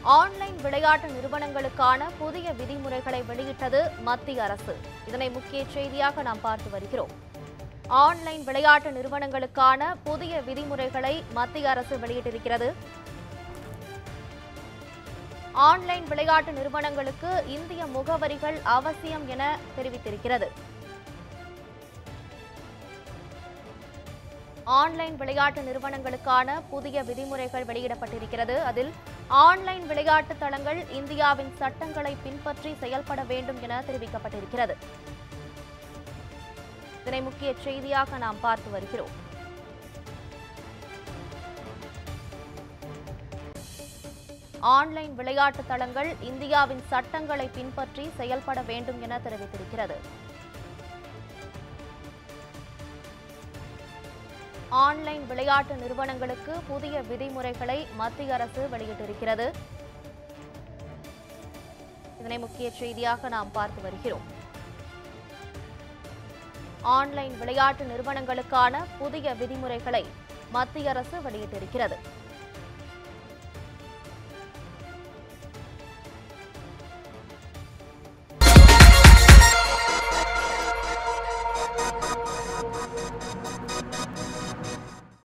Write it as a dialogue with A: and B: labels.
A: online விளையாட்டு நிறுவனங்களுக்கான புதிய விதிமுறைகளை வெளியிட்டது மத்திய அரசு இதனை முக்கிய செய்தியாக நாம் பார்த்து வருகிறோம் ஆன்லைன் விளையாட்டு நிறுவனங்களுக்கான புதிய விதிமுறைகளை மத்திய அரசு வெளியிட்டிருக்கிறது ஆன்லைன் விளையாட்டு நிறுவனங்களுக்கு இந்திய முகவரிகள் அவசியம் என தெரிவித்திருக்கிறது ஆன்லைன் விளையாட்டு நிறுவனங்களுக்கான புதிய விதிமுறைகள் வெளியிடப்பட்டிருக்கிறது அதில் ஆன்லைன் விளையாட்டு தளங்கள் இந்தியாவின் சட்டங்களை பின்பற்றி செயல்பட வேண்டும் என தெரிவிக்கப்பட்டிருக்கிறது இதனை முக்கிய செய்தியாக நாம் பார்த்து வருகிறோம் ஆன்லைன் விளையாட்டு தளங்கள் இந்தியாவின் சட்டங்களை பின்பற்றி செயல்பட வேண்டும் என தெரிவித்திருக்கிறது ஆன்லைன் விளையாட்டு நிறுவனங்களுக்கு புதிய விதிமுறைகளை மத்திய அரசு வெளியிட்டிருக்கிறது இதனை முக்கிய செய்தியாக நாம் பார்த்து வருகிறோம் ஆன்லைன் விளையாட்டு நிறுவனங்களுக்கான புதிய விதிமுறைகளை மத்திய அரசு வெளியிட்டிருக்கிறது